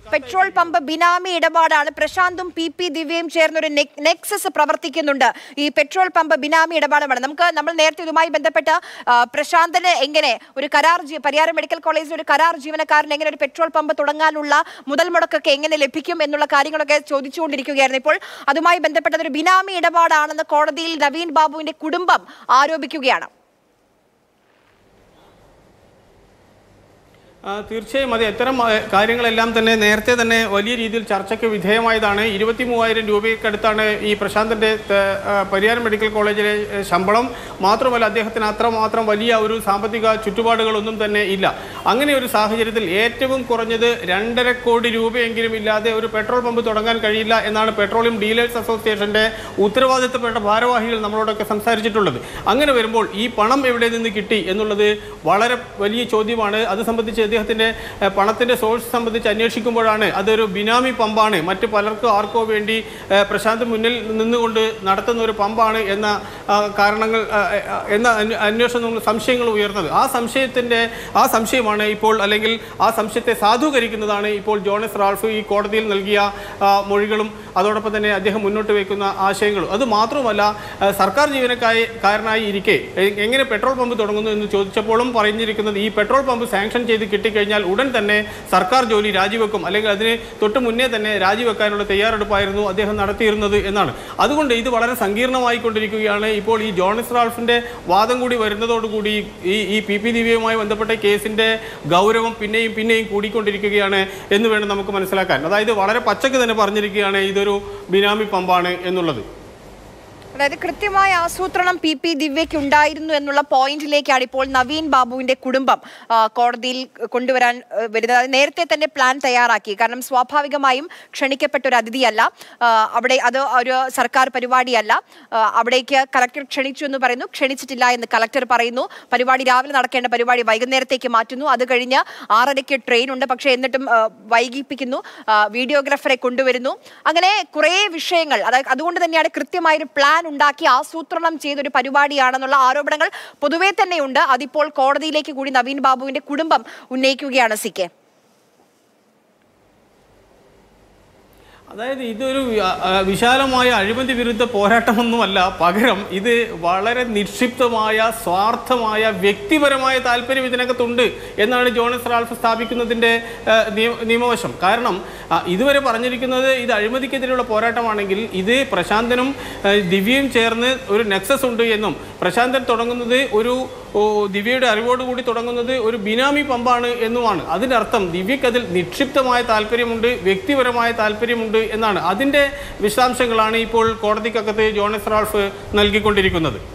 petrol pump benami ഇടപാടാണ് പ്രശാന്തും P P ദിവ്യയും ചേർന്ന ഒരു നെക്സസ് പ്രവർത്തിക്കുന്നുണ്ട് ഈ പെട്രോൾ പമ്പ് ബിനാമി ഇടപാടുമാണ് നമുക്ക് നമ്മൾ നേരത്തെ ഇതുമായി ബന്ധപ്പെട്ട് ആ, പ്രശാന്തിന് എങ്ങനെ ഒരു കരാർ ജീ- പരിയാരം മെഡിക്കൽ കോളേജിൽ ഒരു കരാർ ജീവനക്കാരന് എങ്ങനെ ഒരു പെട്രോൾ പമ്പ് തുടങ്ങാനുള്ള മുതൽ മുടക്കൊക്കെ എങ്ങനെ ലഭിക്കും എന്നുള്ള കാര്യങ്ങളൊക്കെ ചോദിച്ചുകൊണ്ടിരിക്കുകയായിരുന്നു ഇപ്പോൾ അതുമായി ബന്ധപ്പെട്ടത് ഒരു ബിനാമി ഇടപാടാണെന്ന് കോടതിയിൽ നവീൻ ബാബുവിന്റെ കുടുംബം ആരോപിക്കുകയാണ് ആ, തീർച്ചയായും അത് ഇത്തരം ആ, കാര്യങ്ങളെല്ലാം തന്നെ നേരത്തെ തന്നെ വലിയ രീതിയിൽ ചർച്ചയ്ക്ക് വിധേയമായതാണ് ഇരുപത്തി മൂവായിരം രൂപയ്ക്കടുത്താണ് ഈ പ്രശാന്തിൻ്റെ ആ, പരിയാരം മെഡിക്കൽ കോളേജിലെ ഏ, ശമ്പളം മാത്രമല്ല അദ്ദേഹത്തിന് അത്രമാത്രം വലിയ ഒരു സാമ്പത്തിക ചുറ്റുപാടുകളൊന്നും തന്നെ ഇല്ല അങ്ങനെ ഒരു സാഹചര്യത്തിൽ ഏറ്റവും കുറഞ്ഞത് രണ്ടര കോടി രൂപയെങ്കിലും ഇല്ലാതെ ഒരു പെട്രോൾ പമ്പ് തുടങ്ങാൻ കഴിയില്ല എന്നാണ് പെട്രോളിയം ഡീലേഴ്സ് അസോസിയേഷന്റെ ഉത്തരവാദിത്തപ്പെട്ട ഭാരവാഹികൾ നമ്മളോടൊക്കെ സംസാരിച്ചിട്ടുള്ളത് അങ്ങനെ വരുമ്പോൾ ഈ പണം എവിടെ നിന്ന് കിട്ടി എന്നുള്ളത് വളരെ വലിയ ചോദ്യമാണ് അത് സംബന്ധിച്ച് അദ്ദേഹത്തിന്റെ ഏഹ്, പണത്തിന്റെ സോഴ്സ് സംബന്ധിച്ച് അന്വേഷിക്കുമ്പോഴാണ് അതൊരു ബിനാമി പമ്പാണ് മറ്റ് പലർക്കും ആർക്കോ വേണ്ടി ഏഹ്, പ്രശാന്ത് മുന്നിൽ നിന്നുകൊണ്ട് നടത്തുന്ന ഒരു പമ്പാണ് എന്ന ആ, കാരണങ്ങൾ ആ, ആ, എന്ന അന്വ- അന്വേഷണങ്ങൾ സംശയങ്ങൾ ഉയർന്നത് ആ സംശയത്തിന്റെ ആ സംശയമാണ് ഇപ്പോൾ അല്ലെങ്കിൽ ആ സംശയത്തെ സാധൂകരിക്കുന്നതാണ് ഇപ്പോൾ ജോണസ് റാൾഫ് ഈ കോടതിയിൽ നൽകിയ ആ, മൊഴികളും അതോടൊപ്പം തന്നെ അദ്ദേഹം മുന്നോട്ട് വയ്ക്കുന്ന ആശയങ്ങളും അത് മാത്രമല്ല ആ, സർക്കാർ ജീവനക്കായി കാരനായി ഇരിക്കെ എ- എങ്ങനെ പെട്രോൾ പമ്പ് തുടങ്ങുന്നു എന്ന് ചോദിച്ചപ്പോഴും പറഞ്ഞിരിക്കുന്നത് ഈ പെട്രോൾ പമ്പ് സാങ്ഷൻ ചെയ്ത് കിട്ടിക്കഴിഞ്ഞാൽ ഉടൻ തന്നെ സർക്കാർ ജോലി രാജിവെക്കും അല്ലെങ്കിൽ അതിന് തൊട്ട് മുന്നേ തന്നെ രാജിവെക്കാനുള്ള തയ്യാറെടുപ്പായിരുന്നു അദ്ദേഹം നടത്തിയിരുന്നത് എന്നാണ് അതുകൊണ്ട് ഇത് വളരെ സങ്കീർണമായിക്കൊണ്ടിരിക്കുകയാണ് ഇപ്പോൾ ഈ ജോണിസ് റാൾഫിന്റെ വാദം കൂടി വരുന്നതോടുകൂടി ഈ ഈ പി പി ദിവ്യവുമായി ബന്ധപ്പെട്ട കേസിന്റെ ഗൗരവം പിന്നെയും പിന്നെയും കൂടിക്കൊണ്ടിരിക്കുകയാണ് എന്ന് വേണം നമുക്ക് മനസ്സിലാക്കാൻ അതായത് വളരെ പച്ചക്ക് തന്നെ പറഞ്ഞിരിക്കുകയാണ് ഇതൊരു ബിനാമി പമ്പാണ് എന്നുള്ളത് അതായത് കൃത്യമായ ആസൂത്രണം പി പി ദിവ്യയ്ക്ക് ഉണ്ടായിരുന്നു എന്നുള്ള പോയിന്റിലേക്കാണ് ഇപ്പോൾ നവീൻ ബാബുവിന്റെ കുടുംബം ആ, കോടതിയിൽ കൊണ്ടുവരാൻ ആ, വരുന്നത് അത് നേരത്തെ തന്നെ പ്ലാൻ തയ്യാറാക്കി കാരണം സ്വാഭാവികമായും ക്ഷണിക്കപ്പെട്ട ഒരു അതിഥിയല്ല ആ, അവിടെ അത് ഒരു സർക്കാർ പരിപാടിയല്ല ആ, അവിടേക്ക് കളക്ടർ ക്ഷണിച്ചു എന്ന് പറയുന്നു ക്ഷണിച്ചിട്ടില്ല എന്ന് കളക്ടർ പറയുന്നു പരിപാടി രാവിലെ നടക്കേണ്ട പരിപാടി വൈകുന്നേരത്തേക്ക് മാറ്റുന്നു അത് കഴിഞ്ഞ് ആറരയ്ക്ക് ട്രെയിൻ ഉണ്ട് പക്ഷേ എന്നിട്ടും ആ, വൈകിപ്പിക്കുന്നു ആ, വീഡിയോഗ്രാഫറെ കൊണ്ടുവരുന്നു അങ്ങനെ കുറേ വിഷയങ്ങൾ അതായത് അതുകൊണ്ട് തന്നെയാണ് കൃത്യമായൊരു പ്ലാൻ ഉണ്ടാക്കി ആസൂത്രണം ചെയ്തൊരു പരിപാടിയാണെന്നുള്ള ആരോപണങ്ങൾ പൊതുവേ തന്നെയുണ്ട് അതിപ്പോൾ കോടതിയിലേക്ക് കൂടി നവീൻ ബാബുവിന്റെ കുടുംബം ഉന്നയിക്കുകയാണ് സി കെ അതായത് ഇതൊരു വി- ആ, വിശാലമായ അഴിമതി വിരുദ്ധ പോരാട്ടമൊന്നുമല്ല പകരം ഇത് വളരെ നിക്ഷിപ്തമായ സ്വാർത്ഥമായ വ്യക്തിപരമായ താല്പര്യം ഇതിനകത്തുണ്ട് എന്നാണ് ജോണസ് റാൾഫ് സ്ഥാപിക്കുന്നതിൻ്റെ ആ, നിയ- നിയമവശം കാരണം ആ, ഇതുവരെ പറഞ്ഞിരിക്കുന്നത് ഇത് അഴിമതിക്കെതിരെയുള്ള പോരാട്ടമാണെങ്കിൽ ഇത് പ്രശാന്തനും ആ, ദിവ്യയും ചേർന്ന് ഒരു നെക്സസ് ഉണ്ട് എന്നും പ്രശാന്തൻ തുടങ്ങുന്നത് ഒരു ഓ, ദിവ്യയുടെ അറിവോടുകൂടി തുടങ്ങുന്നത് ഒരു ബിനാമി പമ്പാണ് എന്നുമാണ് അതിനർത്ഥം ദിവ്യക്ക് അതിൽ നിക്ഷിപ്തമായ താല്പര്യമുണ്ട് വ്യക്തിപരമായ താല്പര്യമുണ്ട് എന്നാണ് അതിൻ്റെ വിശദാംശങ്ങളാണ് ഇപ്പോൾ കോടതിക്കകത്ത് ജോണസ് റാൾഫ് നൽകിക്കൊണ്ടിരിക്കുന്നത്